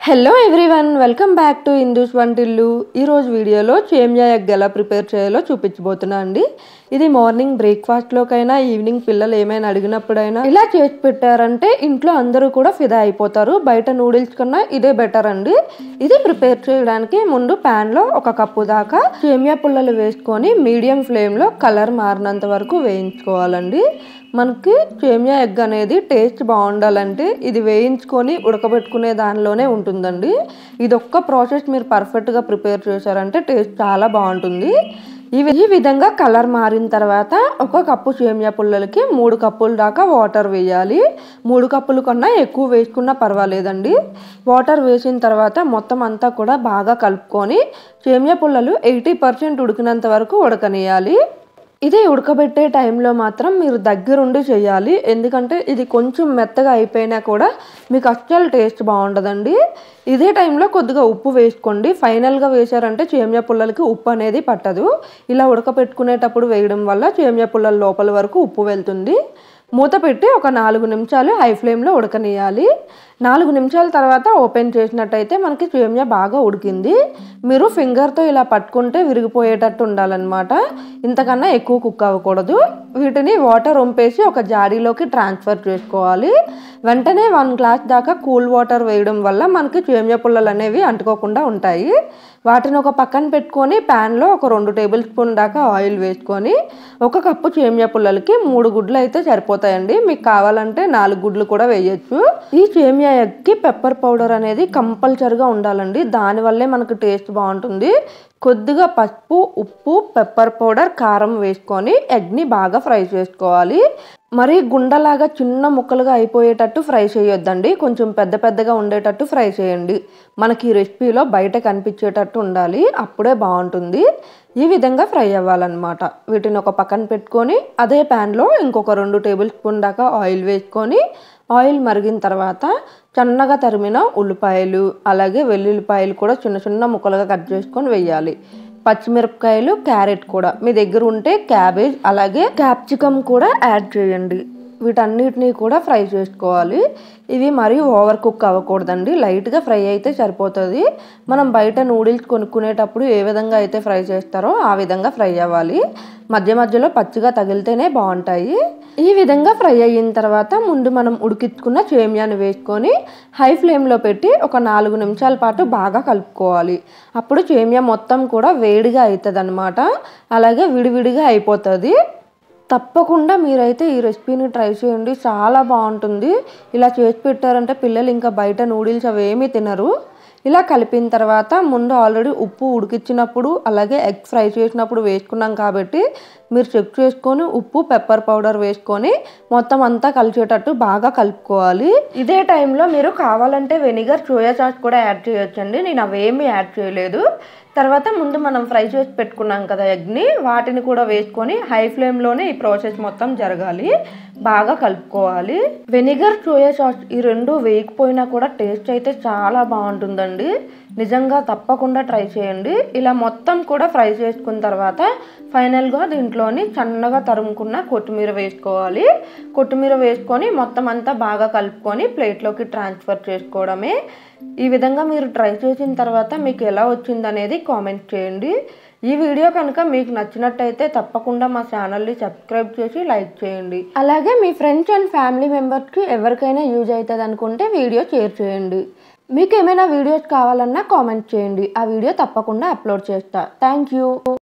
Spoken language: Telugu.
hello everyone welcome back to Indu's వంటిల్లు ఈరోజు వీడియోలో సేమియా ఎగ్ ఎలా ప్రిపేర్ చేయాలో చూపించబోతున్నా అండి ఇది మార్నింగ్ బ్రేక్ఫాస్ట్లోకైనా ఈవినింగ్ పిల్లలు ఏమైనా అడిగినప్పుడైనా ఇలా చేసి పెట్టారంటే ఇంట్లో అందరూ కూడా ఫిదా అయిపోతారు బయట నూడిల్స్ కన్నా ఇదే బెటర్ అండి ఇది ప్రిపేర్ చేయడానికి ముందు ప్యాన్లో ఒక కప్పు దాకా సేమియా పుల్లలు వేసుకొని మీడియం ఫ్లేమ్లో కలర్ మారినంత వరకు వేయించుకోవాలండి మనకి సేమియా ఎగ్ అనేది టేస్ట్ బాగుండాలంటే ఇది వేయించుకొని ఉడకబెట్టుకునే దానిలోనే ఉంటుందండి ఇది ఒక్క ప్రాసెస్ మీరు పర్ఫెక్ట్గా ప్రిపేర్ చేశారంటే టేస్ట్ చాలా బాగుంటుంది ఈ వి- ఈ విధంగా కలర్ మారిన తర్వాత ఒక కప్పు సేమియా పుల్లలకి మూడు కప్పుల దాకా వాటర్ వేయాలి మూడు కప్పుల కన్నా ఎక్కువ వేసుకున్నా పర్వాలేదండి వాటర్ వేసిన తర్వాత మొత్తం అంతా కూడా బాగా కలుపుకొని సేమియా పుల్లలు ఎయిటీ పర్సెంట్ ఉడికినంత వరకు ఉడకనియాలి ఇది ఉడకబెట్టే టైంలో మాత్రం మీరు దగ్గరుండి చేయాలి ఎందుకంటే ఇది కొంచెం మెత్తగా అయిపోయినా కూడా మీకు అస్సలు టేస్ట్ బాగుండదండి ఇదే టైంలో కొద్దిగా ఉప్పు వేసుకోండి ఫైనల్గా వేశారంటే సేమియా పుల్లలకి ఉప్పు అనేది పట్టదు ఇలా ఉడకపెట్టుకునేటప్పుడు వేయడం వల్ల సేమియా పుల్లల లోపల వరకు ఉప్పు వెళ్తుంది మూత పెట్టి ఒక నాలుగు నిమిషాలు హై ఫ్లేమ్లో ఉడకనియాలి నాలుగు నిమిషాల తర్వాత ఓపెన్ చేసినట్టయితే మనకి సేమియా బాగా ఉడికింది మీరు ఫింగర్తో ఇలా పట్టుకుంటే విరిగిపోయేటట్టు ఉండాలన్నమాట ఇంతకన్నా ఎక్కువ కుక్ అవ్వకూడదు వీటిని వాటర్ వంపేసి ఒక జాడీలోకి ట్రాన్స్ఫర్ చేసుకోవాలి వెంటనే వన్ గ్లాస్ దాకా కూల్ వాటర్ వేయడం వల్ల మనకి సేమియా పుల్లలు అనేవి అంటుకోకుండా ఉంటాయి వాటిని ఒక పక్కన పెట్టుకొని ప్యాన్లో ఒక రెండు టేబుల్ స్పూన్ దాకా ఆయిల్ వేసుకొని ఒక కప్పు సేమియా పుల్లలకి మూడు గుడ్లు అయితే సరిపోతాయండి మీకు కావాలంటే నాలుగు గుడ్లు కూడా వేయొచ్చు ఈ సేమియా ఎగ్కి పెప్పర్ పౌడర్ అనేది కంపల్సరిగా ఉండాలండి దానివల్లే మనకు టేస్ట్ బాగుంటుంది కొద్దిగా పసుపు ఉప్పు పెప్పర్ పౌడర్ కారం వేసుకొని ఎగ్ని బాగా ఫ్రై చేసుకోవాలి మరి గుండలాగా చిన్న ముక్కలుగా అయిపోయేటట్టు ఫ్రై చేయొద్దండి కొంచెం పెద్ద పెద్దగా ఉండేటట్టు ఫ్రై చేయండి మనకి ఈ రెసిపీలో బయట కనిపించేటట్టు ఉండాలి అప్పుడే బాగుంటుంది ఈ విధంగా ఫ్రై అవ్వాలన్నమాట వీటిని ఒక పక్కన పెట్టుకొని అదే ప్యాన్లో ఇంకొక రెండు టేబుల్ స్పూన్ దాకా ఆయిల్ వేసుకొని ఆయిల్ మరిగిన తర్వాత సన్నగా తరిమిన ఉల్లిపాయలు అలాగే వెల్లుల్లిపాయలు కూడా చిన్న చిన్న ముక్కలుగా కట్ చేసుకొని వేయాలి పచ్చిమిరపకాయలు క్యారెట్ కూడా మీ దగ్గర ఉంటే క్యాబేజ్ అలాగే క్యాప్సికమ్ కూడా యాడ్ చేయండి వీటన్నిటిని కూడా ఫ్రై చేసుకోవాలి ఇవి మరీ ఓవర్ కుక్ అవ్వకూడదండి లైట్గా ఫ్రై అయితే సరిపోతుంది మనం బయట నూడిల్స్ కొనుక్కునేటప్పుడు ఏ విధంగా అయితే ఫ్రై చేస్తారో ఆ విధంగా ఫ్రై అవ్వాలి మధ్య మధ్యలో పచ్చిగా తగిలితేనే బాగుంటాయి ఈ విధంగా ఫ్రై అయిన తర్వాత ముందు మనం ఉడికించుకున్న సేమియాని వేసుకొని హై ఫ్లేమ్లో పెట్టి ఒక నాలుగు నిమిషాల పాటు బాగా కలుపుకోవాలి అప్పుడు సేమియా మొత్తం కూడా వేడిగా అవుతుంది అలాగే విడివిడిగా అయిపోతుంది తప్పకుండా మీరైతే ఈ రెసిపీని ట్రై చేయండి చాలా బాగుంటుంది ఇలా చేసి పెట్టారంటే పిల్లలు ఇంకా బయట నూడిల్స్ అవి ఏమీ తినరు ఇలా కలిపిన తర్వాత ముందు ఆల్రెడీ ఉప్పు ఉడికించినప్పుడు అలాగే ఎగ్ ఫ్రై చేసినప్పుడు వేసుకున్నాం కాబట్టి మీరు చెక్ చేసుకొని ఉప్పు పెప్పర్ పౌడర్ వేసుకొని మొత్తం అంతా కలిసేటట్టు బాగా కలుపుకోవాలి ఇదే టైంలో మీరు కావాలంటే వెనిగర్ సోయా సాస్ కూడా యాడ్ చేయొచ్చండి నేను అవేమీ యాడ్ చేయలేదు తర్వాత ముందు మనం ఫ్రై చేసి పెట్టుకున్నాం కదా ఎగ్ని వాటిని కూడా వేసుకొని హై ఫ్లేమ్లోనే ఈ ప్రాసెస్ మొత్తం జరగాలి బాగా కలుపుకోవాలి వెనిగర్ సోయా సాస్ ఈ రెండు వేయకపోయినా కూడా టేస్ట్ అయితే చాలా బాగుంటుందండి నిజంగా తప్పకుండా ట్రై చేయండి ఇలా మొత్తం కూడా ఫ్రై చేసుకున్న తర్వాత ఫైనల్గా దీంట్లోని సన్నగా తరుముకున్న కొత్తిమీర వేసుకోవాలి కొత్తిమీర వేసుకొని మొత్తం అంతా బాగా కలుపుకొని ప్లేట్లోకి ట్రాన్స్ఫర్ చేసుకోవడమే ఈ విధంగా మీరు ట్రై చేసిన తర్వాత మీకు ఎలా వచ్చిందనేది కామెంట్ చేయండి ఈ వీడియో కనుక మీకు నచ్చినట్టయితే తప్పకుండా మా ఛానల్ని సబ్స్క్రైబ్ చేసి లైక్ చేయండి అలాగే మీ ఫ్రెండ్స్ అండ్ ఫ్యామిలీ మెంబర్స్కి ఎవరికైనా యూజ్ అవుతుంది అనుకుంటే వీడియో షేర్ చేయండి మీకు ఏమైనా వీడియోస్ కావాలన్నా కామెంట్ చేయండి ఆ వీడియో తప్పకుండా అప్లోడ్ చేస్తా థ్యాంక్ యూ